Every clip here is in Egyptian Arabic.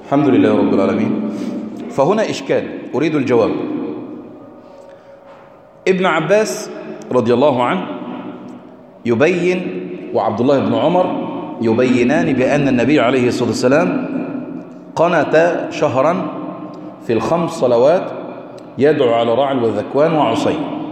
الحمد لله رب العالمين فهنا إشكال أريد الجواب ابن عباس رضي الله عنه يبين وعبد الله بن عمر يبينان بأن النبي عليه الصلاة والسلام قنت شهرا في الخمس صلوات يدعو على رعل وذكوان وعصي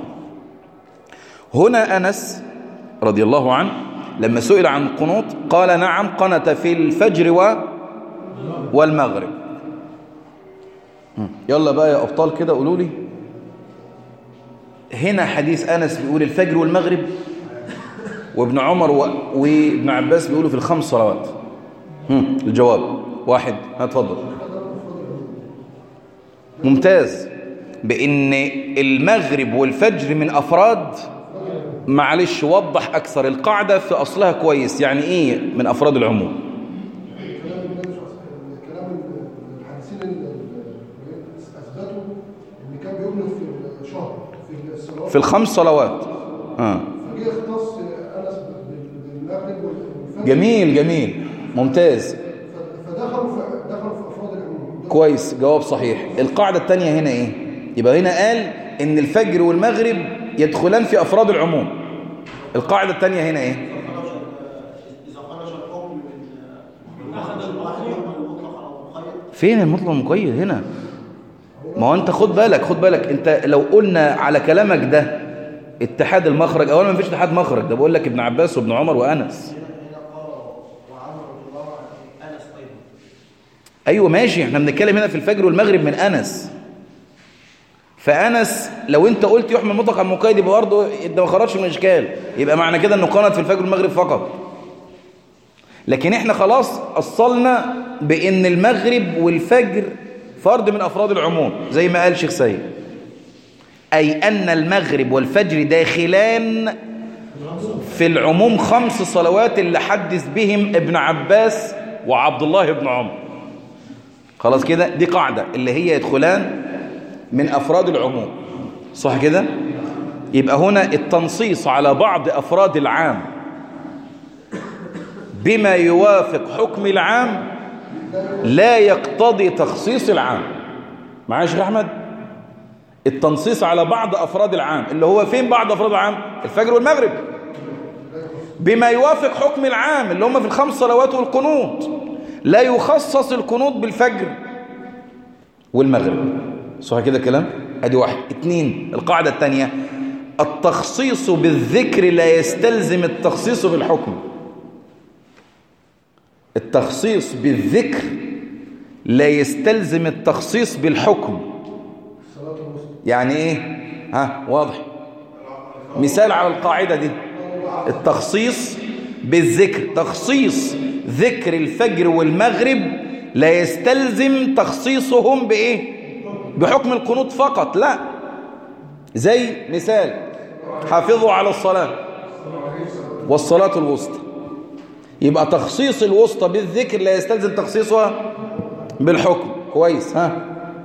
هنا أنس رضي الله عنه لما سئل عن القنوط قال نعم قنت في الفجر و والمغرب يلا بقى يا أبطال كده قولوا لي هنا حديث أنس بيقول الفجر والمغرب وابن عمر و... وابن عباس بيقولوا في الخمس صلوات هم. الجواب واحد هتفضل ممتاز بأن المغرب والفجر من أفراد معلش وضح أكثر القاعدة في أصلها كويس يعني إيه من أفراد العموم كلام الحديثين اللي اثبتوا ان كان بيؤمن في شهر في الصلاه في الخمس صلوات آه. فجه اختص انس بالمغرب والفجر جميل جميل ممتاز ف- فدخلوا في دخلوا في افراد العموم كويس جواب صحيح القاعدة التانية هنا ايه يبقى هنا قال ان الفجر والمغرب يدخلان في افراد العموم القاعدة التانية هنا ايه إذا خرج الحكم من من أخذ الواحد يحمل المطلق على المقيد فين المطلق المقيد هنا ما هو انت خد بالك خد بالك انت لو قلنا على كلامك ده اتحاد المخرج اولا ما فيش اتحاد مخرج ده بقول لك ابن عباس وابن عمر وانس هنا قال وعمر رضي الله عنه أنس أيضا ايوه ماشي احنا بنتكلم هنا في الفجر والمغرب من انس فانس لو انت قلت يحمل مطلق على المقيد يبقى برضه انت ما خرجش من اشكال يبقى معنى كده انه قنت في الفجر والمغرب فقط لكن احنا خلاص اصلنا بان المغرب والفجر فرد من افراد العموم زي ما قال شيخ سيد اي ان المغرب والفجر داخلان في العموم خمس صلوات اللي حدث بهم ابن عباس وعبد الله بن عمر خلاص كده دي قاعدة اللي هي يدخلان من أفراد العموم صح كده يبقى هنا التنصيص على بعض أفراد العام بما يوافق حكم العام لا يقتضي تخصيص العام معايا يا شيخ أحمد التنصيص على بعض أفراد العام اللي هو فين بعض أفراد العام الفجر والمغرب بما يوافق حكم العام اللي هم في الخمس صلوات والقنوط لا يخصص القنوط بالفجر والمغرب صح كده كلام ادي واحد اتنين القاعدة الثانية التخصيص بالذكر لا يستلزم التخصيص بالحكم التخصيص بالذكر لا يستلزم التخصيص بالحكم يعني ايه ها واضح مثال على القاعدة دي التخصيص بالذكر تخصيص ذكر الفجر والمغرب لا يستلزم تخصيصهم بإيه بحكم القنوط فقط لا زي مثال حافظوا على الصلاة والصلاة الوسطى يبقى تخصيص الوسطى بالذكر لا يستلزم تخصيصها بالحكم كويس ها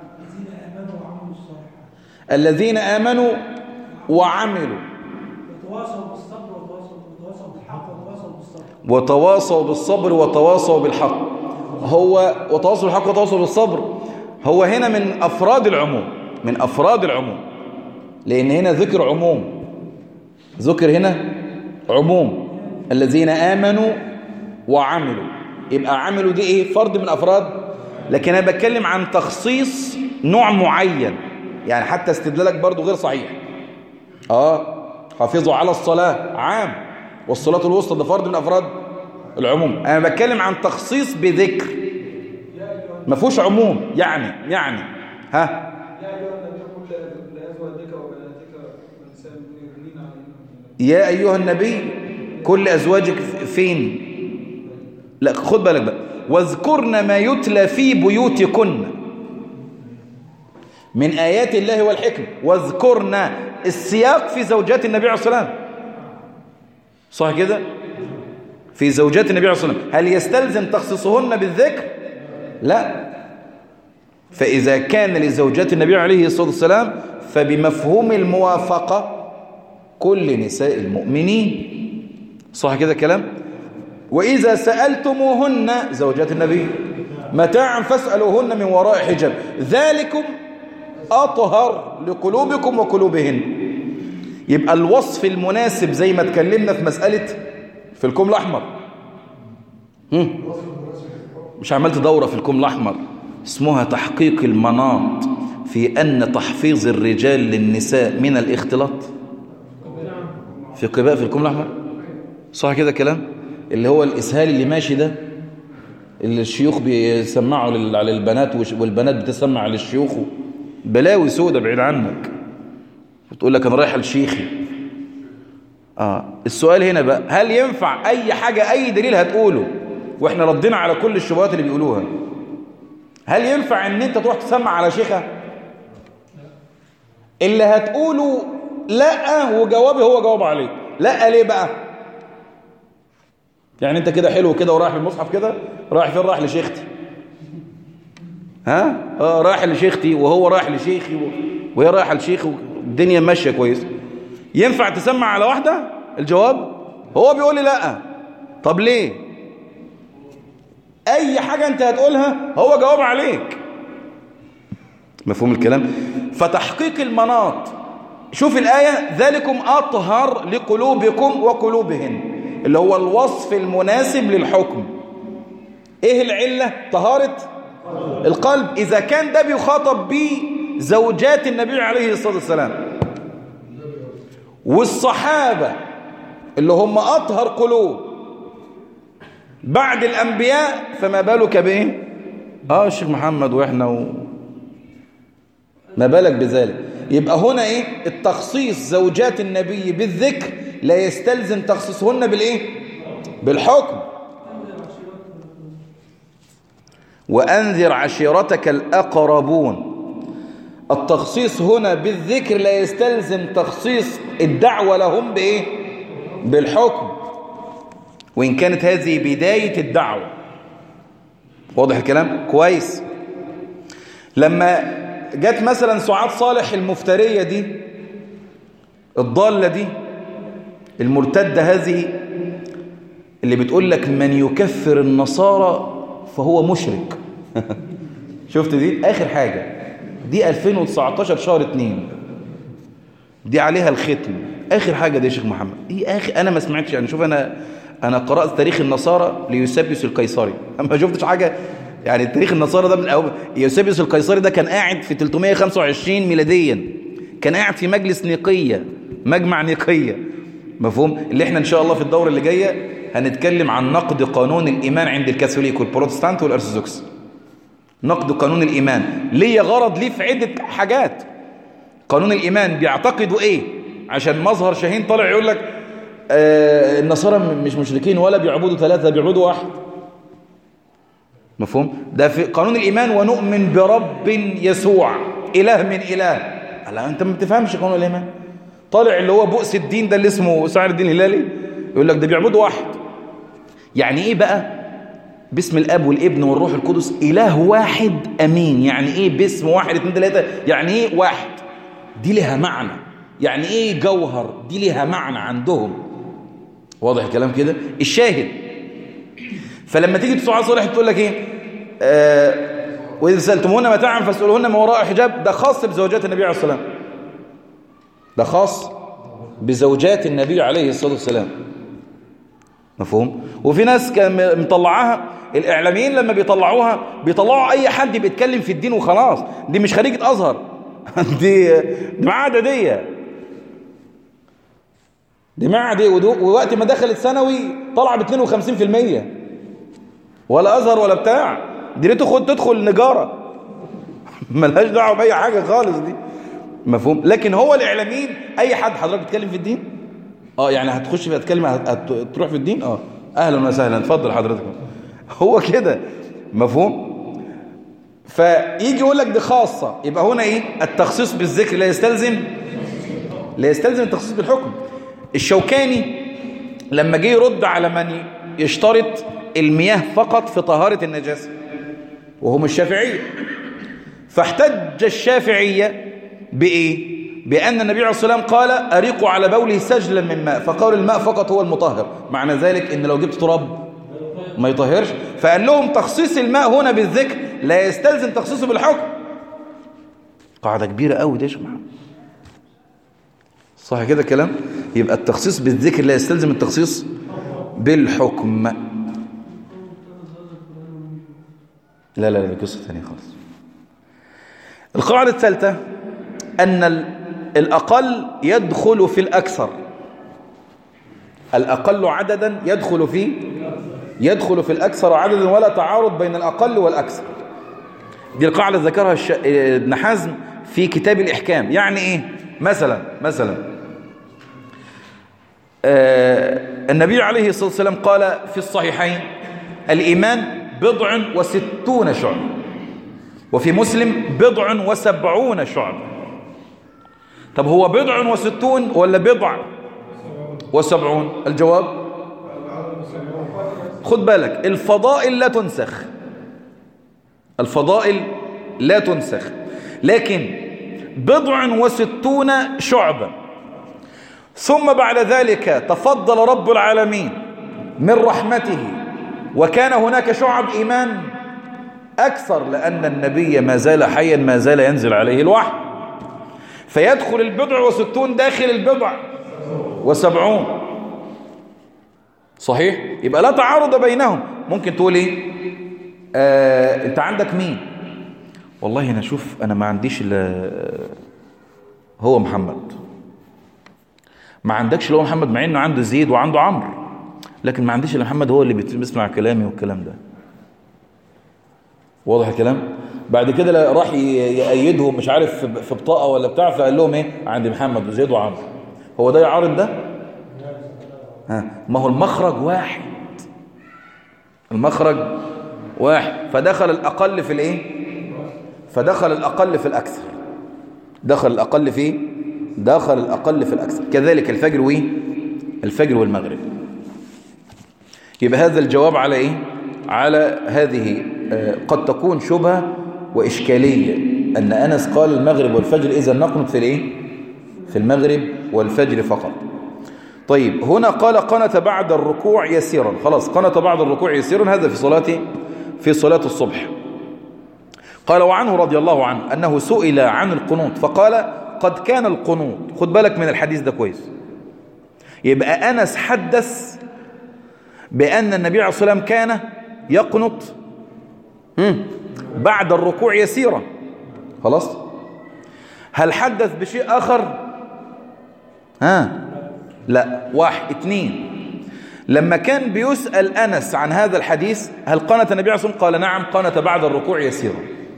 الذين آمنوا وعملوا وتواصوا بالصبر وتواصوا وتواصوا بالحق وتواصوا بالصبر وتواصوا بالصبر وتواصوا بالحق هو وتواصوا بالحق وتواصوا بالصبر هو هنا من أفراد العموم من أفراد العموم لأن هنا ذكر عموم ذكر هنا عموم الذين آمنوا وعملوا يبقى عملوا دي إيه فرد من أفراد لكن أنا بتكلم عن تخصيص نوع معين يعني حتى استدلالك برضو غير صحيح آه حافظوا على الصلاة عام والصلاة الوسطى ده فرد من أفراد العموم أنا بتكلم عن تخصيص بذكر ما فيهوش عموم يعني يعني ها يا أيها النبي قل لأزواجك وبناتك ونساء المؤمنين عليهن يا أيها النبي كل أزواجك فين لا خد بالك بقى واذكرن ما يتلى في بيوتكن من آيات الله والحكم واذكرن السياق في زوجات النبي عليه الصلاة والسلام صح كده في زوجات النبي عليه الصلاة والسلام هل يستلزم تخصيصهن بالذكر لا فإذا كان لزوجات النبي عليه الصلاة والسلام فبمفهوم الموافقة كل نساء المؤمنين صح كده كلام وإذا سألتموهن زوجات النبي متاعا فاسألوهن من وراء حجاب ذلكم أطهر لقلوبكم وقلوبهن يبقى الوصف المناسب زي ما اتكلمنا في مسألة في الكم الأحمر هم؟ مش عملت دورة في الكم الأحمر اسمها تحقيق المناط في أن تحفيظ الرجال للنساء من الاختلاط في قباء في الكم الأحمر صح كده كلام اللي هو الإسهال اللي ماشي ده اللي الشيوخ بيسمعوا لل- على البنات وش- والبنات بتسمع للشيوخ بلاوي سودة بعيد عنك وتقول لك أنا رايح لشيخي آه. السؤال هنا بقى هل ينفع أي حاجة أي دليل هتقوله وإحنا ردينا على كل الشبهات اللي بيقولوها هل ينفع ان انت تروح تسمع على شيخة اللي هتقوله لا وجوابي هو جواب عليك لا ليه بقى يعني انت كده حلو كده ورايح المصحف كده رايح فين رايح لشيختي ها اه رايح لشيختي وهو رايح لشيخي و- وهي رايحه لشيخ والدنيا ماشيه كويس ينفع تسمع على واحده الجواب هو بيقول لي لا طب ليه اي حاجة انت هتقولها هو جواب عليك مفهوم الكلام فتحقيق المناط شوف الآية ذلكم أطهر لقلوبكم وقلوبهن اللي هو الوصف المناسب للحكم ايه العلة طهارة القلب إذا كان ده بيخاطب به زوجات النبي عليه الصلاة والسلام والصحابة اللي هم أطهر قلوب بعد الأنبياء فما بالك بإيه آه الشيخ محمد وإحنا و... ما بالك بذلك يبقى هنا إيه التخصيص زوجات النبي بالذكر لا يستلزم تخصيصهن بالإيه بالحكم وأنذر عشيرتك الأقربون التخصيص هنا بالذكر لا يستلزم تخصيص الدعوة لهم بإيه بالحكم وإن كانت هذه بداية الدعوة واضح الكلام كويس لما جت مثلا سعاد صالح المفترية دي الضالة دي المرتدة هذه اللي بتقول لك من يكفر النصارى فهو مشرك شفت دي آخر حاجة دي 2019 شهر 2 دي عليها الختم آخر حاجة دي يا شيخ محمد دي آخر أنا ما سمعتش يعني شوف أنا أنا قرأت تاريخ النصارى ليوسابيوس القيصري ما شفتش حاجة يعني تاريخ النصارى ده من أول يوسابيوس القيصري ده كان قاعد في 325 ميلاديا كان قاعد في مجلس نيقية مجمع نيقية مفهوم اللي احنا ان شاء الله في الدورة اللي جاية هنتكلم عن نقد قانون الإيمان عند الكاثوليك والبروتستانت والأرثوذكس نقد قانون الإيمان ليه غرض ليه في عدة حاجات قانون الإيمان بيعتقدوا إيه عشان مظهر شاهين طالع يقول لك آه النصارى مش مشركين ولا بيعبدوا ثلاثة بيعبدوا واحد مفهوم ده في قانون الإيمان ونؤمن برب يسوع إله من إله لا أنت ما بتفهمش قانون الإيمان طالع اللي هو بؤس الدين ده اللي اسمه سعر الدين الهلالي يقول لك ده بيعبدوا واحد يعني إيه بقى باسم الاب والابن والروح القدس اله واحد امين يعني ايه باسم واحد اتنين تلاته يعني ايه واحد دي لها معنى يعني ايه جوهر دي لها معنى عندهم واضح الكلام كده الشاهد فلما تيجي تسوع صالح تقول لك ايه آه واذا سالتموهن متاعا فاسالوهن ما وراء حجاب ده خاص بزوجات النبي عليه الصلاه والسلام ده خاص بزوجات النبي عليه الصلاه والسلام مفهوم وفي ناس كان مطلعاها الاعلاميين لما بيطلعوها بيطلعوا اي حد بيتكلم في الدين وخلاص دي مش خريجه ازهر دي دي معاه اعداديه دي معاه اعداديه ووقت ما دخلت ثانوي طلع ب 52% ولا ازهر ولا بتاع دي ليه تدخل تدخل نجاره ملهاش دعوه باي حاجه خالص دي مفهوم لكن هو الاعلاميين اي حد حضرتك بتتكلم في الدين اه يعني هتخش في هتكلم هتروح في الدين اه اهلا وسهلا اتفضل حضرتك هو كده مفهوم فيجي يقول لك دي خاصه يبقى هنا ايه التخصيص بالذكر لا يستلزم لا يستلزم التخصيص بالحكم الشوكاني لما جه يرد على من يشترط المياه فقط في طهاره النجاسه وهم الشافعيه فاحتج الشافعيه بايه بأن النبي عليه الصلاة والسلام قال أريقوا على بوله سجلا من ماء فقال الماء فقط هو المطهر معنى ذلك إن لو جبت تراب ما يطهرش فقال لهم تخصيص الماء هنا بالذكر لا يستلزم تخصيصه بالحكم قاعدة كبيرة قوي دي يا شيخ محمد صح كده كلام يبقى التخصيص بالذكر لا يستلزم التخصيص بالحكم لا لا لا دي قصة ثانية خالص القاعدة الثالثة أن ال- الأقل يدخل في الأكثر الأقل عددا يدخل في يدخل في الأكثر عددا ولا تعارض بين الأقل والأكثر دي القاعدة ذكرها الش... ابن حزم في كتاب الإحكام يعني إيه مثلا مثلا آه النبي عليه الصلاة والسلام قال في الصحيحين الإيمان بضع وستون شعب وفي مسلم بضع وسبعون شعب طب هو بضع وستون ولا بضع وسبعون الجواب خد بالك الفضائل لا تنسخ الفضائل لا تنسخ لكن بضع وستون شعبا ثم بعد ذلك تفضل رب العالمين من رحمته وكان هناك شعب إيمان أكثر لأن النبي ما زال حيا ما زال ينزل عليه الوحي فيدخل البضع وستون داخل البضع وسبعون صحيح يبقى لا تعارض بينهم ممكن تقول ايه آه انت عندك مين والله انا شوف انا ما عنديش الا هو محمد ما عندكش اللي هو محمد مع انه عنده زيد وعنده عمرو لكن ما عنديش الا محمد هو اللي بيسمع كلامي والكلام ده واضح الكلام بعد كده لا- راح ي- يأيدهم مش عارف في- في بطاقة ولا بتاع فقال لهم ايه عندي محمد وزيد وعمرو هو ده يعارض ده ها ما هو المخرج واحد المخرج واحد فدخل الأقل في الايه فدخل الأقل في الأكثر دخل الأقل في إيه؟ دخل الأقل في الأكثر كذلك الفجر وايه الفجر والمغرب يبقى هذا الجواب على ايه على هذه آه، قد تكون شبهة وإشكالية أن أنس قال المغرب والفجر إذا نقنط في الايه في المغرب والفجر فقط طيب هنا قال قنت بعد الركوع يسيرا خلاص قنت بعد الركوع يسيرا هذا في صلاة في صلاة الصبح قال وعنه رضي الله عنه أنه سئل عن القنوط فقال قد كان القنوط خد بالك من الحديث ده كويس يبقى أنس حدث بأن النبي عليه الصلاة والسلام كان يقنط مم، بعد الركوع يسيرا خلاص هل حدث بشيء آخر ها لا واحد اتنين لما كان بيسأل أنس عن هذا الحديث هل قنت النبي عليه الصلاة والسلام قال نعم قنت بعد الركوع يسيرا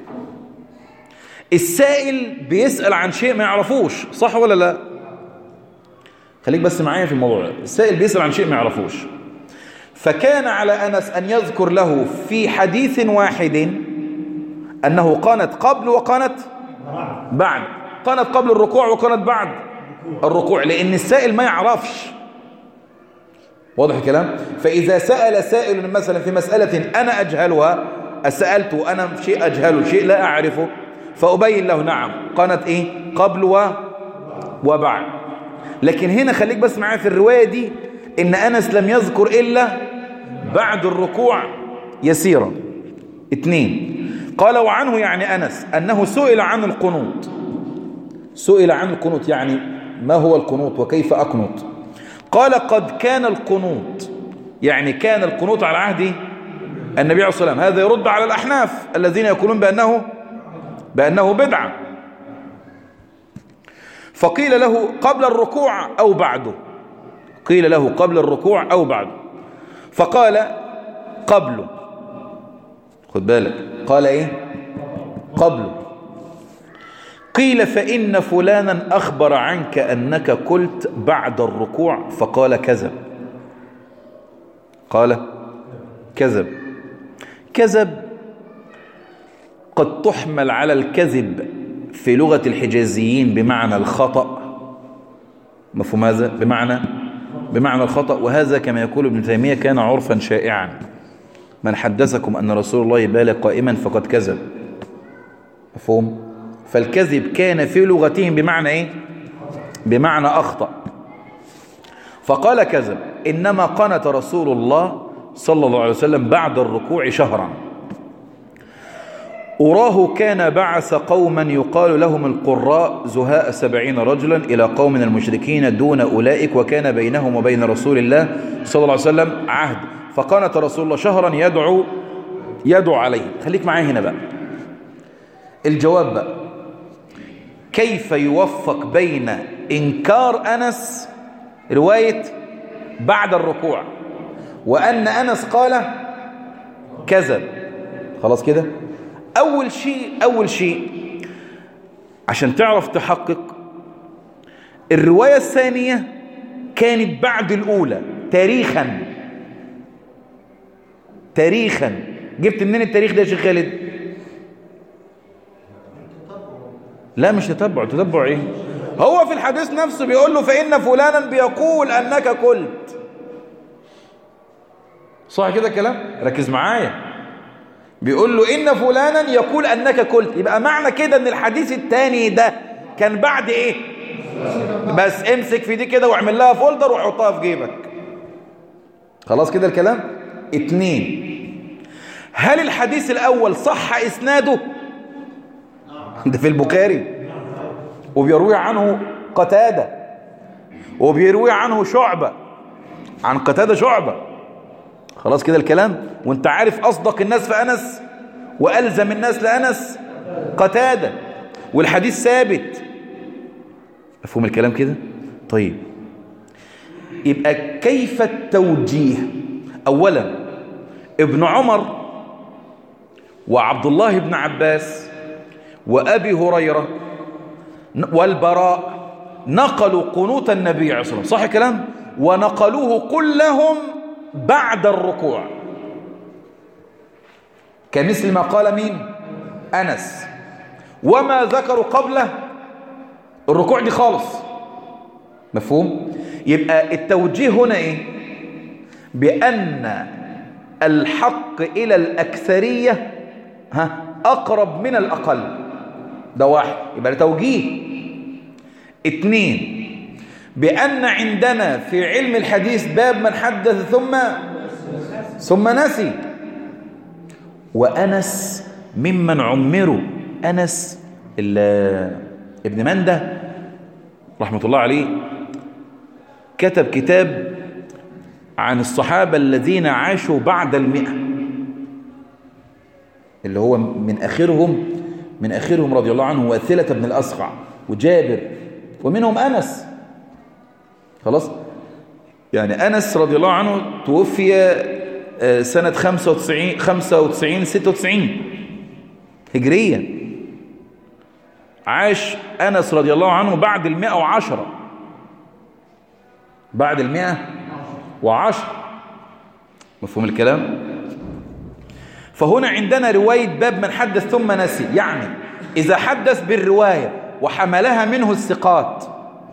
السائل بيسأل عن شيء ما يعرفوش صح ولا لا خليك بس معايا في الموضوع السائل بيسأل عن شيء ما يعرفوش فكان على أنس أن يذكر له في حديث واحد أنه قانت قبل وقانت بعد قانت قبل الركوع وقانت بعد الركوع لأن السائل ما يعرفش واضح الكلام فإذا سأل سائل مثلا في مسألة أنا أجهلها سألت وأنا شيء أجهله شيء لا أعرفه فأبين له نعم قانت إيه قبل و وبعد لكن هنا خليك بس معايا في الرواية دي إن أنس لم يذكر إلا بعد الركوع يسيرا اثنين قال وعنه يعني أنس أنه سئل عن القنوط سئل عن القنوط يعني ما هو القنوط وكيف أقنط قال قد كان القنوط يعني كان القنوط على عهد النبي عليه الصلاة والسلام هذا يرد على الأحناف الذين يقولون بأنه بأنه بدعة فقيل له قبل الركوع أو بعده قيل له قبل الركوع أو بعده فقال قبله خد بالك قال إيه قبله قيل فإن فلانا أخبر عنك أنك قلت بعد الركوع فقال كذب قال كذب كذب قد تحمل على الكذب في لغة الحجازيين بمعنى الخطأ مفهوم هذا بمعنى بمعنى الخطأ وهذا كما يقول ابن تيمية كان عرفا شائعا من حدثكم أن رسول الله بال قائما فقد كذب مفهوم فالكذب كان في لغتهم بمعنى ايه بمعنى اخطأ فقال كذب انما قنت رسول الله صلى الله عليه وسلم بعد الركوع شهرا أراه كان بعث قوما يقال لهم القراء زهاء سبعين رجلا إلى قوم من المشركين دون أولئك وكان بينهم وبين رسول الله صلى الله عليه وسلم عهد فقانت رسول الله شهرا يدعو يدعو عليه خليك معايا هنا بقى الجواب بقى كيف يوفق بين إنكار أنس رواية بعد الركوع وأن أنس قال كذب خلاص كده أول شيء أول شيء عشان تعرف تحقق الرواية الثانية كانت بعد الأولى تاريخا تاريخا جبت منين التاريخ ده يا شيخ خالد لا مش تتبع تتبع ايه هو في الحديث نفسه بيقول له فإن فلانا بيقول أنك قلت صح كده الكلام ركز معايا بيقول له إن فلانا يقول أنك قلت يبقى معنى كده أن الحديث التاني ده كان بعد إيه بس امسك في دي كده واعمل لها فولدر وحطها في جيبك خلاص كده الكلام اتنين هل الحديث الأول صح إسناده ده في البخاري وبيروي عنه قتادة وبيروي عنه شعبة عن قتادة شعبة خلاص كده الكلام وانت عارف أصدق الناس في أنس وألزم الناس لأنس قتادة والحديث ثابت مفهوم الكلام كده طيب يبقى كيف التوجيه أولا ابن عمر وعبد الله بن عباس وأبي هريرة والبراء نقلوا قنوت النبي عليه الصلاة والسلام صح الكلام ونقلوه كلهم بعد الركوع كمثل ما قال مين أنس وما ذكروا قبله الركوع دي خالص مفهوم يبقى التوجيه هنا ايه بأن الحق إلى الأكثرية ها أقرب من الأقل ده واحد يبقى ده توجيه اتنين بأن عندنا في علم الحديث باب من حدث ثم ثم نسي وأنس ممن عمروا أنس ابن منده رحمة الله عليه كتب كتاب عن الصحابة الذين عاشوا بعد المئة اللي هو من آخرهم من آخرهم رضي الله عنه واثلة بن الأصقع وجابر ومنهم أنس خلاص يعني أنس رضي الله عنه توفي سنة 95 95 96 هجريا عاش أنس رضي الله عنه بعد المئة وعشرة بعد المئة وعشرة مفهوم الكلام فهنا عندنا رواية باب من حدث ثم نسي يعني إذا حدث بالرواية وحملها منه الثقات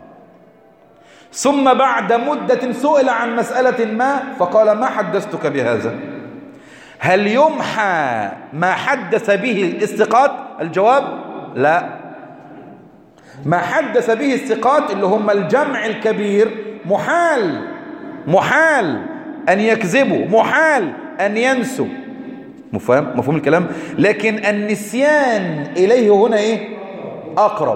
ثم بعد مدة سئل عن مسألة ما فقال ما حدثتك بهذا هل يمحى ما حدث به الثقات الجواب لا ما حدث به الثقات اللي هم الجمع الكبير محال محال أن يكذبوا محال أن ينسوا مفهوم مفهوم الكلام لكن النسيان إليه هنا إيه أقرب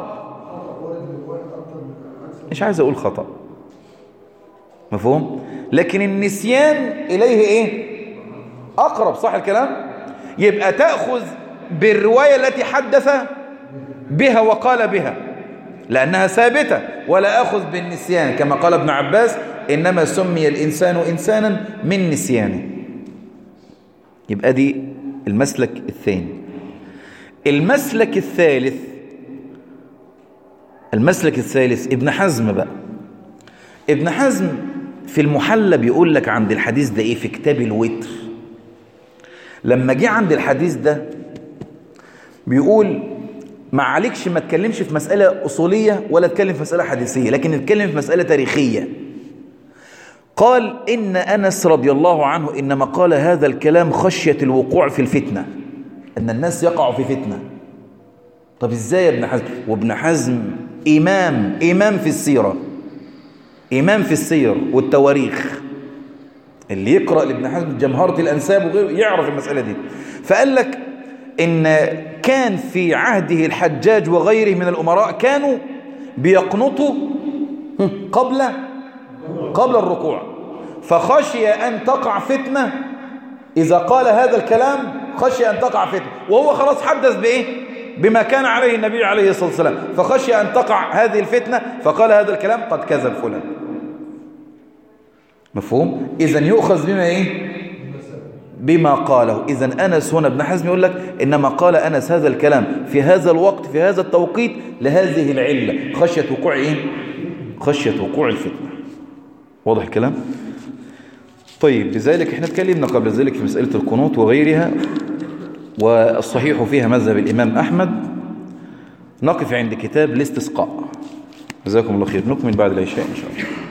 مش عايز أقول خطأ مفهوم لكن النسيان إليه إيه أقرب صح الكلام يبقى تأخذ بالرواية التي حدث بها وقال بها لأنها ثابتة ولا أخذ بالنسيان كما قال ابن عباس إنما سمي الإنسان إنسانا من نسيانه يبقى دي المسلك الثاني المسلك الثالث المسلك الثالث ابن حزم بقى ابن حزم في المحلى بيقول لك عند الحديث ده ايه في كتاب الوتر لما جه عند الحديث ده بيقول ما عليكش ما تكلمش في مسألة أصولية ولا تكلم في مسألة حديثية لكن نتكلم في مسألة تاريخية قال إن أنس رضي الله عنه إنما قال هذا الكلام خشية الوقوع في الفتنة أن الناس يقعوا في فتنة طب إزاي يا ابن حزم وابن حزم إمام إمام في السيرة إمام في السير والتواريخ اللي يقرأ لابن حزم جمهرة الأنساب وغيره يعرف المسألة دي فقال لك إن كان في عهده الحجاج وغيره من الأمراء كانوا بيقنطوا قبل قبل الركوع فخشي أن تقع فتنة إذا قال هذا الكلام خشي أن تقع فتنة وهو خلاص حدث بإيه بما كان عليه النبي عليه الصلاة والسلام فخشي أن تقع هذه الفتنة فقال هذا الكلام قد كذب فلان مفهوم إذا يؤخذ بما إيه بما قاله إذا أنس هنا ابن حزم يقول لك إنما قال أنس هذا الكلام في هذا الوقت في هذا التوقيت لهذه العلة خشية وقوع إيه خشية وقوع الفتنة واضح الكلام طيب لذلك احنا اتكلمنا قبل ذلك في مسألة القنوط وغيرها والصحيح فيها مذهب الإمام أحمد نقف عند كتاب الاستسقاء جزاكم الله خير نكمل بعد العشاء إن شاء الله